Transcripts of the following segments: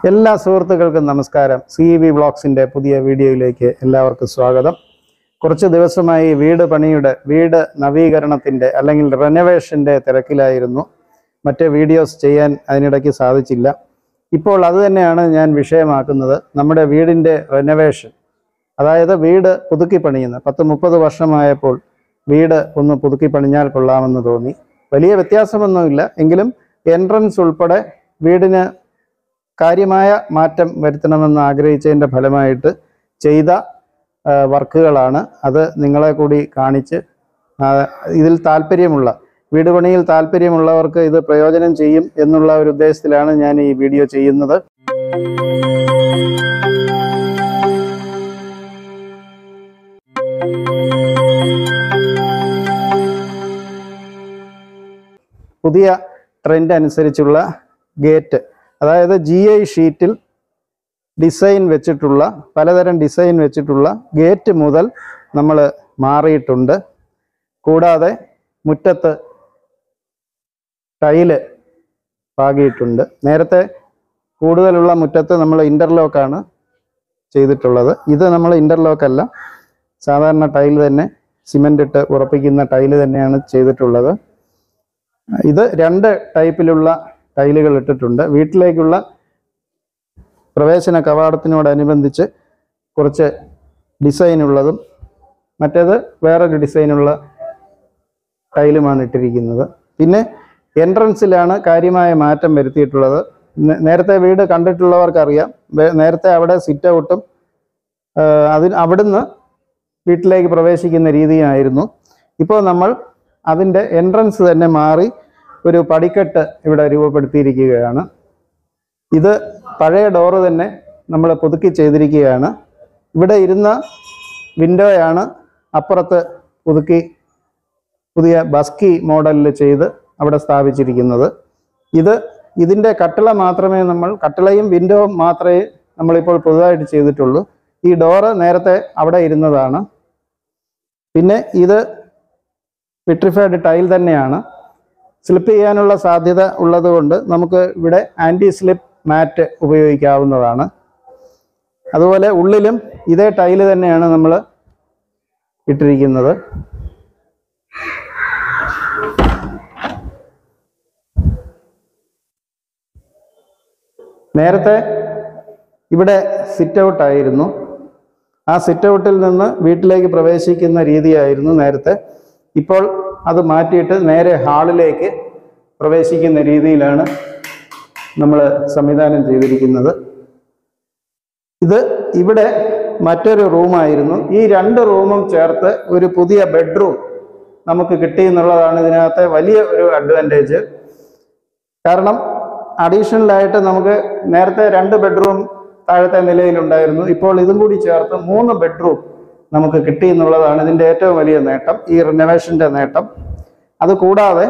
എല്ലാ സുഹൃത്തുക്കൾക്കും നമസ്കാരം സി വി വ്ളോഗ്സിൻ്റെ പുതിയ വീഡിയോയിലേക്ക് എല്ലാവർക്കും സ്വാഗതം കുറച്ച് ദിവസമായി വീട് പണിയുടെ വീട് നവീകരണത്തിൻ്റെ അല്ലെങ്കിൽ റെനോവേഷൻ്റെ തിരക്കിലായിരുന്നു മറ്റ് വീഡിയോസ് ചെയ്യാൻ അതിനിടയ്ക്ക് സാധിച്ചില്ല ഇപ്പോൾ അത് തന്നെയാണ് ഞാൻ വിഷയമാക്കുന്നത് നമ്മുടെ വീടിൻ്റെ റെനോവേഷൻ അതായത് വീട് പുതുക്കി പണിയുന്നത് പത്ത് മുപ്പത് വർഷമായപ്പോൾ വീട് ഒന്ന് പുതുക്കി പണിഞ്ഞാൽ കൊള്ളാമെന്ന് തോന്നി വലിയ വ്യത്യാസമൊന്നുമില്ല എങ്കിലും എൻട്രൻസ് ഉൾപ്പെടെ വീടിന് കാര്യമായ മാറ്റം വരുത്തണമെന്ന് ആഗ്രഹിച്ചതിൻ്റെ ഫലമായിട്ട് ചെയ്ത ആ, വർക്കുകളാണ് അത് നിങ്ങളെ കൂടി കാണിച്ച് ആ, ഇതിൽ താല്പര്യമുള്ള വീട് പണിയിൽ താല്പര്യമുള്ളവർക്ക് ഇത് പ്രയോജനം ചെയ്യും എന്നുള്ള ഒരു ഉദ്ദേശത്തിലാണ് ഞാൻ ഈ വീഡിയോ ചെയ്യുന്നത് പുതിയ ട്രെൻഡ് അനുസരിച്ചുള്ള ഗേറ്റ് അതായത് ജി ഐ ഷീറ്റിൽ ഡിസൈൻ വെച്ചിട്ടുള്ള പലതരം ഡിസൈൻ വെച്ചിട്ടുള്ള ഗേറ്റ് മുതൽ നമ്മൾ മാറിയിട്ടുണ്ട് കൂടാതെ മുറ്റത്ത് ടൈല് പാകിയിട്ടുണ്ട് നേരത്തെ കൂടുതലുള്ള മുറ്റത്ത് നമ്മൾ ഇൻ്റർലോക്കാണ് ചെയ്തിട്ടുള്ളത് ഇത് നമ്മൾ ഇൻ്റർലോക്ക് അല്ല സാധാരണ ടൈൽ തന്നെ സിമെൻ്റ് ഇട്ട് ഉറപ്പിക്കുന്ന ടൈല് തന്നെയാണ് ചെയ്തിട്ടുള്ളത് ഇത് രണ്ട് ടൈപ്പിലുള്ള ടൈലുകൾ ഇട്ടിട്ടുണ്ട് വീട്ടിലേക്കുള്ള പ്രവേശന കവാടത്തിനോടനുബന്ധിച്ച് കുറച്ച് ഡിസൈൻ ഉള്ളതും മറ്റേത് വേറൊരു ഡിസൈനുള്ള ടൈലുമാണ് ഇട്ടിരിക്കുന്നത് പിന്നെ എൻട്രൻസിലാണ് കാര്യമായ മാറ്റം വരുത്തിയിട്ടുള്ളത് നേ- നേരത്തെ വീട് കണ്ടിട്ടുള്ളവർക്കറിയാം വേ- നേരത്തെ അവിടെ സിറ്റ് ഔട്ടും അതിന് അവിടുന്ന് വീട്ടിലേക്ക് പ്രവേശിക്കുന്ന രീതിയായിരുന്നു ഇപ്പോൾ നമ്മൾ അതിൻ്റെ എൻട്രൻസ് തന്നെ മാറി ഒരു പടിക്കെട്ട് ഇവിടെ രൂപപ്പെടുത്തിയിരിക്കുകയാണ് ഇത് പഴയ ഡോറ് തന്നെ നമ്മൾ പുതുക്കി ചെയ്തിരിക്കുകയാണ് ഇവിടെ ഇരുന്ന വിൻഡോയാണ് അപ്പുറത്ത് പുതുക്കി പുതിയ ബസ്കി മോഡലിൽ ചെയ്ത് അവിടെ സ്ഥാപിച്ചിരിക്കുന്നത് ഇത് ഇതിൻ്റെ കട്ടിള മാത്രമേ നമ്മൾ കട്ടിളയും വിൻഡോവും മാത്രമേ നമ്മളിപ്പോൾ പുതുതായിട്ട് ചെയ്തിട്ടുള്ളൂ ഈ ഡോറ് നേരത്തെ അവിടെ ഇരുന്നതാണ് പിന്നെ ഇത് വിട്രിഫൈഡ് ടൈൽ തന്നെയാണ് സ്ലിപ്പ് ചെയ്യാനുള്ള സാധ്യത ഉള്ളതുകൊണ്ട് നമുക്ക് ഇവിടെ ആൻറ്റി സ്ലിപ്പ് മാറ്റ് ഉപയോഗിക്കാവുന്നതാണ് അതുപോലെ ഉള്ളിലും ഇതേ ടൈല് തന്നെയാണ് നമ്മൾ ഇട്ടിരിക്കുന്നത് നേരത്തെ ഇവിടെ സിറ്റ് ഔട്ട് ആയിരുന്നു ആ സിറ്റ് ഔട്ടിൽ നിന്ന് വീട്ടിലേക്ക് പ്രവേശിക്കുന്ന രീതിയായിരുന്നു നേരത്തെ ഇപ്പോൾ അത് മാറ്റിയിട്ട് നേരെ ഹാളിലേക്ക് പ്രവേശിക്കുന്ന രീതിയിലാണ് നമ്മൾ സംവിധാനം ചെയ്തിരിക്കുന്നത് ഇത് ഇവിടെ മറ്റൊരു റൂമായിരുന്നു ഈ രണ്ട് റൂമും ചേർത്ത് ഒരു പുതിയ ബെഡ്റൂം നമുക്ക് കിട്ടി എന്നുള്ളതാണ് ഇതിനകത്തെ വലിയ ഒരു അഡ്വാൻറ്റേജ് കാരണം അഡീഷണൽ ആയിട്ട് നമുക്ക് നേരത്തെ രണ്ട് ബെഡ്റൂം താഴത്തെ നിലയിലുണ്ടായിരുന്നു ഇപ്പോൾ ഇതും കൂടി ചേർത്ത് മൂന്ന് ബെഡ്റൂം നമുക്ക് കിട്ടി എന്നുള്ളതാണ് ഇതിൻ്റെ ഏറ്റവും വലിയ നേട്ടം ഈ റിനോവേഷൻ്റെ നേട്ടം അത് കൂടാതെ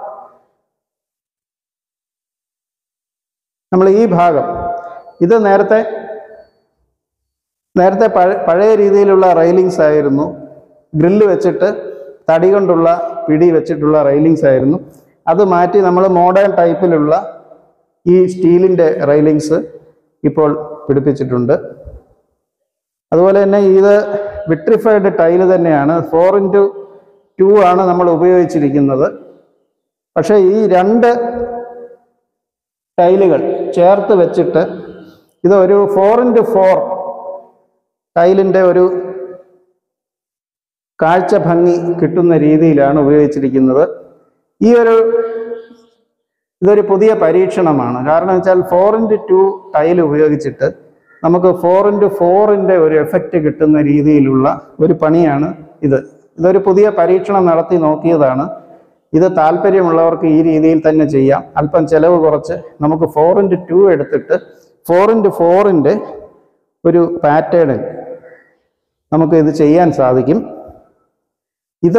നമ്മൾ ഈ ഭാഗം ഇത് നേരത്തെ നേരത്തെ പഴ പഴയ രീതിയിലുള്ള റെയിലിങ്സ് ആയിരുന്നു ഗ്രില്ല് വെച്ചിട്ട് തടി കൊണ്ടുള്ള പിടി വെച്ചിട്ടുള്ള റെയിലിങ്സ് ആയിരുന്നു അത് മാറ്റി നമ്മൾ മോഡേൺ ടൈപ്പിലുള്ള ഈ സ്റ്റീലിൻ്റെ റെയിലിങ്സ് ഇപ്പോൾ പിടിപ്പിച്ചിട്ടുണ്ട് അതുപോലെ തന്നെ ഇത് വിട്രിഫൈഡ് ടൈല് തന്നെയാണ് ഫോർ ഇൻറ്റു ടു ആണ് നമ്മൾ ഉപയോഗിച്ചിരിക്കുന്നത് പക്ഷേ ഈ രണ്ട് ടൈലുകൾ ചേർത്ത് വെച്ചിട്ട് ഇത് ഒരു ഫോർ ഇൻറ്റു ഫോർ ടൈലിൻ്റെ ഒരു കാഴ്ച ഭംഗി കിട്ടുന്ന രീതിയിലാണ് ഉപയോഗിച്ചിരിക്കുന്നത് ഈ ഒരു ഇതൊരു പുതിയ പരീക്ഷണമാണ് കാരണം വെച്ചാൽ ഫോർ ഇൻറ്റു ടു ടൈൽ ഉപയോഗിച്ചിട്ട് നമുക്ക് ഫോർ ഇൻറ്റു ഫോറിൻ്റെ ഒരു എഫക്റ്റ് കിട്ടുന്ന രീതിയിലുള്ള ഒരു പണിയാണ് ഇത് ഇതൊരു പുതിയ പരീക്ഷണം നടത്തി നോക്കിയതാണ് ഇത് താല്പര്യമുള്ളവർക്ക് ഈ രീതിയിൽ തന്നെ ചെയ്യാം അല്പം ചെലവ് കുറച്ച് നമുക്ക് ഫോർ ഇൻറ്റു ടു എടുത്തിട്ട് ഫോർ ഇൻറ്റു ഫോറിൻ്റെ ഒരു പാറ്റേണിൽ നമുക്ക് ഇത് ചെയ്യാൻ സാധിക്കും ഇത്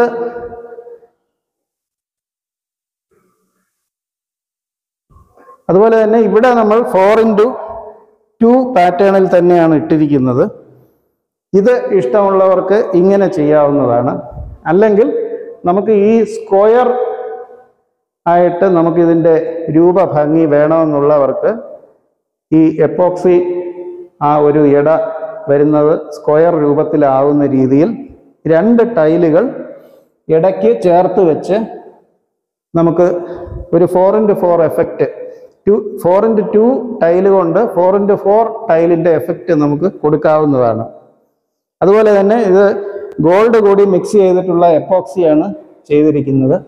അതുപോലെ തന്നെ ഇവിടെ നമ്മൾ ഫോർ ഇൻറ്റു ടു പാറ്റേണിൽ തന്നെയാണ് ഇട്ടിരിക്കുന്നത് ഇത് ഇഷ്ടമുള്ളവർക്ക് ഇങ്ങനെ ചെയ്യാവുന്നതാണ് അല്ലെങ്കിൽ നമുക്ക് ഈ സ്ക്വയർ ആയിട്ട് നമുക്കിതിൻ്റെ രൂപഭംഗി വേണമെന്നുള്ളവർക്ക് ഈ എപ്പോക്സി ആ ഒരു ഇട വരുന്നത് സ്ക്വയർ രൂപത്തിലാവുന്ന രീതിയിൽ രണ്ട് ടൈലുകൾ ഇടയ്ക്ക് ചേർത്ത് വെച്ച് നമുക്ക് ഒരു four into four effect two four into two tile കൊണ്ട് ഫോർ ഇൻറ്റു ഫോർ ടൈലിൻ്റെ എഫക്റ്റ് നമുക്ക് കൊടുക്കാവുന്നതാണ് അതുപോലെ തന്നെ ഇത് ഗോൾഡ് കൂടി മിക്സ് ചെയ്തിട്ടുള്ള എപ്പോക്സിയാണ് ചെയ്തിരിക്കുന്നത്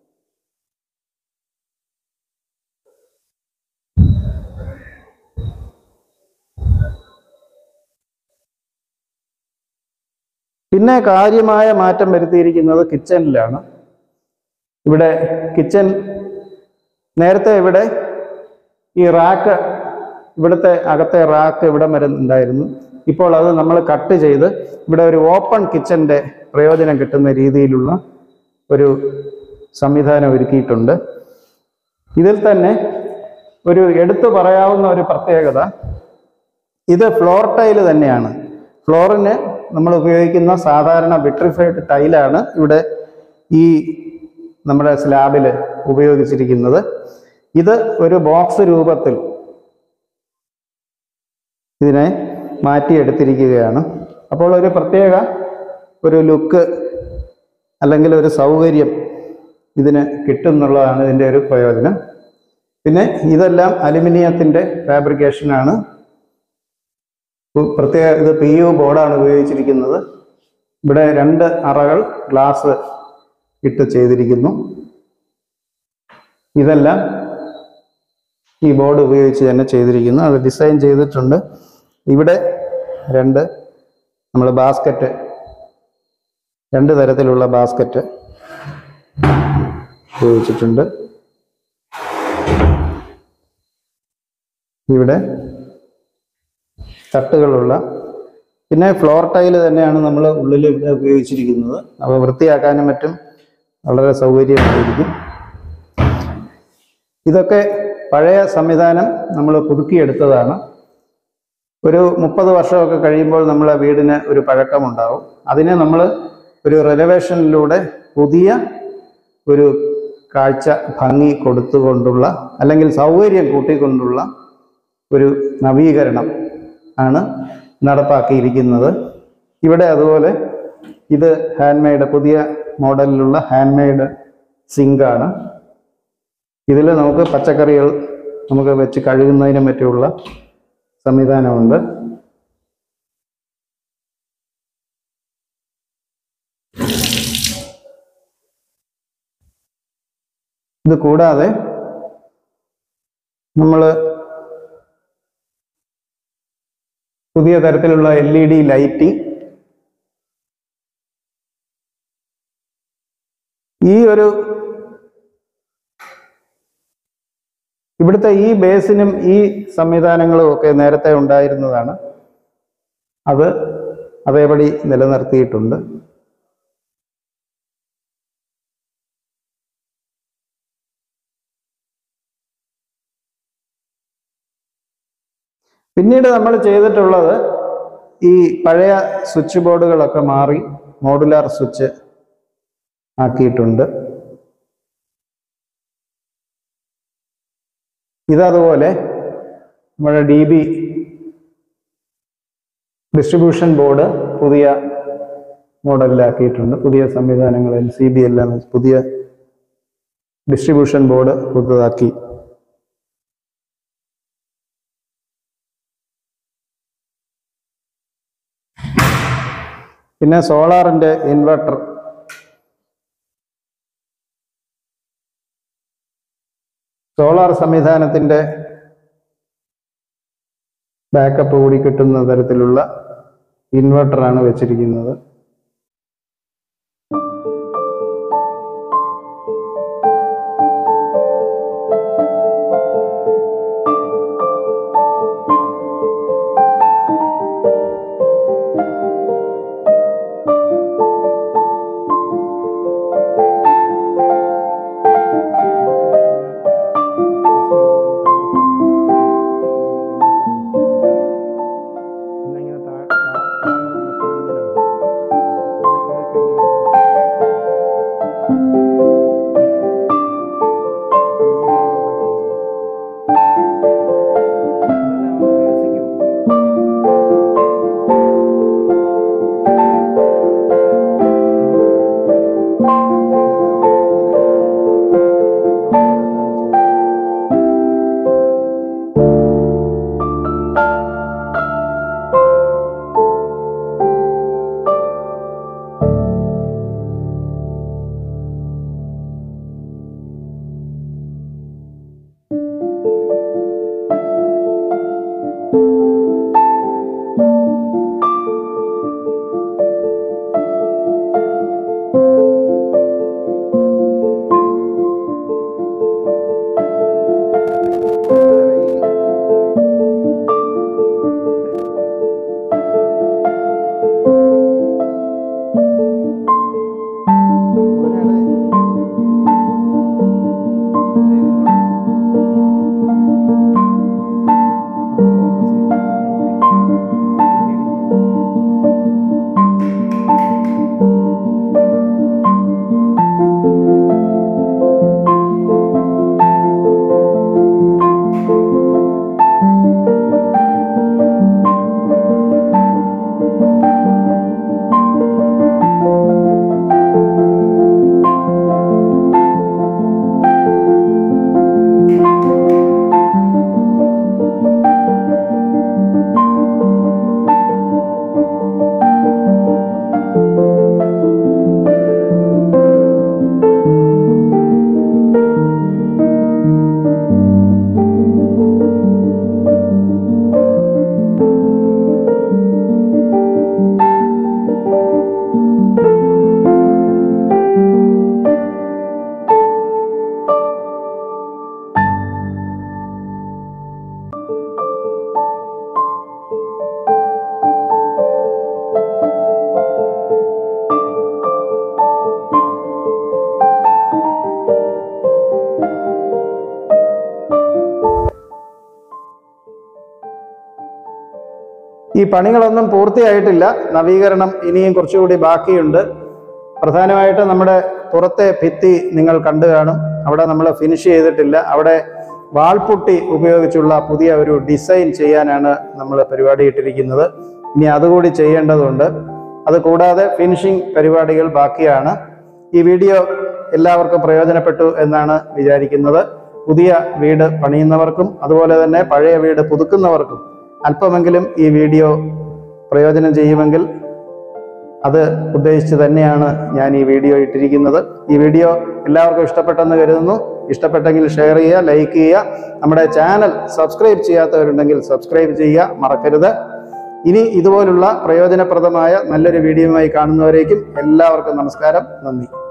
പിന്നെ കാര്യമായ മാറ്റം വരുത്തിയിരിക്കുന്നത് കിച്ചണിലാണ് ഇവിടെ കിച്ചൺ നേരത്തെ ഇവിടെ ഈ റാക്ക് ഇവിടുത്തെ അകത്തെ റാക്ക് ഇവിടെ വരെ ഉണ്ടായിരുന്നു ഇപ്പോൾ അത് നമ്മൾ കട്ട് ചെയ്ത് ഇവിടെ ഒരു ഓപ്പൺ കിച്ചന്റെ പ്രയോജനം കിട്ടുന്ന രീതിയിലുള്ള ഒരു സംവിധാനം ഒരുക്കിയിട്ടുണ്ട് ഇതിൽ തന്നെ ഒരു എടുത്തു പറയാവുന്ന ഒരു പ്രത്യേകത ഇത് ഫ്ലോർ ടൈല് തന്നെയാണ് ഫ്ലോറിന് നമ്മൾ ഉപയോഗിക്കുന്ന സാധാരണ വിട്രിഫൈഡ് ടൈലാണ് ഇവിടെ ഈ നമ്മുടെ സ്ലാബിൽ ഉപയോഗിച്ചിരിക്കുന്നത് ഇത് ഒരു ബോക്സ് രൂപത്തിൽ ഇതിനെ മാറ്റിയെടുത്തിരിക്കുകയാണ് അപ്പോൾ ഒരു പ്രത്യേക ഒരു ലുക്ക് അല്ലെങ്കിൽ ഒരു സൗകര്യം ഇതിന് കിട്ടും എന്നുള്ളതാണ് ഇതിൻ്റെ ഒരു പ്രയോജനം പിന്നെ ഇതെല്ലാം അലുമിനിയത്തിൻ്റെ ഫാബ്രിക്കേഷനാണ് പ്രത്യേക ഇത് പി യു ബോർഡാണ് ഉപയോഗിച്ചിരിക്കുന്നത് ഇവിടെ രണ്ട് അറകൾ ഗ്ലാസ് ഇട്ട് ചെയ്തിരിക്കുന്നു ഇതെല്ലാം ഈ ബോർഡ് ഉപയോഗിച്ച് തന്നെ ചെയ്തിരിക്കുന്നു അത് ഡിസൈൻ ചെയ്തിട്ടുണ്ട് ഇവിടെ രണ്ട് നമ്മൾ ബാസ്ക്കറ്റ് രണ്ട് തരത്തിലുള്ള ബാസ്ക്കറ്റ് ഉപയോഗിച്ചിട്ടുണ്ട് ഇവിടെ തട്ടുകളുള്ള പിന്നെ ഫ്ലോർ ടൈല് തന്നെയാണ് നമ്മൾ ഉള്ളിൽ ഇവിടെ ഉപയോഗിച്ചിരിക്കുന്നത് അപ്പോൾ വൃത്തിയാക്കാനും മറ്റും വളരെ സൗകര്യമായിരിക്കും ഇതൊക്കെ പഴയ സംവിധാനം നമ്മൾ പുതുക്കിയെടുത്തതാണ് ഒരു മുപ്പത് വർഷമൊക്കെ കഴിയുമ്പോൾ നമ്മളെ വീടിന് ഒരു പഴക്കമുണ്ടാവും അതിനെ നമ്മൾ ഒരു റിനോവേഷനിലൂടെ പുതിയ ഒരു കാഴ്ച ഭംഗി കൊടുത്തുകൊണ്ടുള്ള അല്ലെങ്കിൽ സൗകര്യം കൂട്ടിക്കൊണ്ടുള്ള ഒരു നവീകരണം ആണ് നടപ്പാക്കിയിരിക്കുന്നത് ഇവിടെ അതുപോലെ ഇത് ഹാൻഡ് മെയ്ഡ് പുതിയ മോഡലിലുള്ള ഹാൻഡ് മെയ്ഡ് സിങ്കാണ് ഇതിൽ നമുക്ക് പച്ചക്കറികൾ നമുക്ക് വെച്ച് കഴുകുന്നതിനും മറ്റുമുള്ള സംവിധാനമുണ്ട് ഇത് കൂടാതെ നമ്മൾ പുതിയ തരത്തിലുള്ള എൽ ഇ ഡി ലൈറ്റിംഗ് ഈ ഒരു ഇവിടുത്തെ ഈ ബേസിനും ഈ സംവിധാനങ്ങളും ഒക്കെ നേരത്തെ ഉണ്ടായിരുന്നതാണ് അത് അതേപടി നിലനിർത്തിയിട്ടുണ്ട് പിന്നീട് നമ്മൾ ചെയ്തിട്ടുള്ളത് ഈ പഴയ സ്വിച്ച് ബോർഡുകളൊക്കെ മാറി മോഡുലാർ സ്വിച്ച് ആക്കിയിട്ടുണ്ട് ഇതതുപോലെ നമ്മുടെ ഡി ബി ഡിസ്ട്രിബ്യൂഷൻ ബോർഡ് പുതിയ മോഡലിലാക്കിയിട്ടുണ്ട് പുതിയ സംവിധാനങ്ങൾ എൽ സി ബി എല്ലാം വെച്ച് പുതിയ ഡിസ്ട്രിബ്യൂഷൻ ബോർഡ് പുതുതാക്കി പിന്നെ സോളാറിന്റെ ഇൻവെർട്ടർ സോളാർ സംവിധാനത്തിന്റെ ബാക്കപ്പ് കൂടി കിട്ടുന്ന തരത്തിലുള്ള ഇൻവെർട്ടറാണ് വെച്ചിരിക്കുന്നത് പിന്നെ ഇങ്ങനെ താഴെ താഴെ വന്നിട്ട് ഇങ്ങനെ വരും. ഈ പണികളൊന്നും പൂർത്തിയായിട്ടില്ല നവീകരണം ഇനിയും കുറച്ചുകൂടി ബാക്കിയുണ്ട് പ്രധാനമായിട്ട് നമ്മുടെ പുറത്തെ ഭിത്തി നിങ്ങൾ കണ്ടു കാണും അവിടെ നമ്മൾ ഫിനിഷ് ചെയ്തിട്ടില്ല അവിടെ വാൾപുട്ടി ഉപയോഗിച്ചുള്ള പുതിയ ഒരു ഡിസൈൻ ചെയ്യാനാണ് നമ്മൾ പരിപാടി ഇട്ടിരിക്കുന്നത് ഇനി അതുകൂടി ചെയ്യേണ്ടതുണ്ട് അത് കൂടാതെ ഫിനിഷിംഗ് പരിപാടികൾ ബാക്കിയാണ് ഈ വീഡിയോ എല്ലാവർക്കും പ്രയോജനപ്പെട്ടു എന്നാണ് വിചാരിക്കുന്നത് പുതിയ വീട് പണിയുന്നവർക്കും അതുപോലെ തന്നെ പഴയ വീട് പുതുക്കുന്നവർക്കും അല്പമെങ്കിലും ഈ വീഡിയോ പ്രയോജനം ചെയ്യുമെങ്കിൽ അത് ഉദ്ദേശിച്ച് തന്നെയാണ് ഞാൻ ഈ വീഡിയോ ഇട്ടിരിക്കുന്നത് ഈ വീഡിയോ എല്ലാവർക്കും ഇഷ്ടപ്പെട്ടെന്ന് കരുതുന്നു ഇഷ്ടപ്പെട്ടെങ്കിൽ ഷെയർ ചെയ്യുക ലൈക്ക് ചെയ്യുക നമ്മുടെ ചാനൽ സബ്സ്ക്രൈബ് ചെയ്യാത്തവരുണ്ടെങ്കിൽ സബ്സ്ക്രൈബ് ചെയ്യുക മറക്കരുത് ഇനി ഇതുപോലുള്ള പ്രയോജനപ്രദമായ നല്ലൊരു വീഡിയോയുമായി കാണുന്നവരേക്കും എല്ലാവർക്കും നമസ്കാരം നന്ദി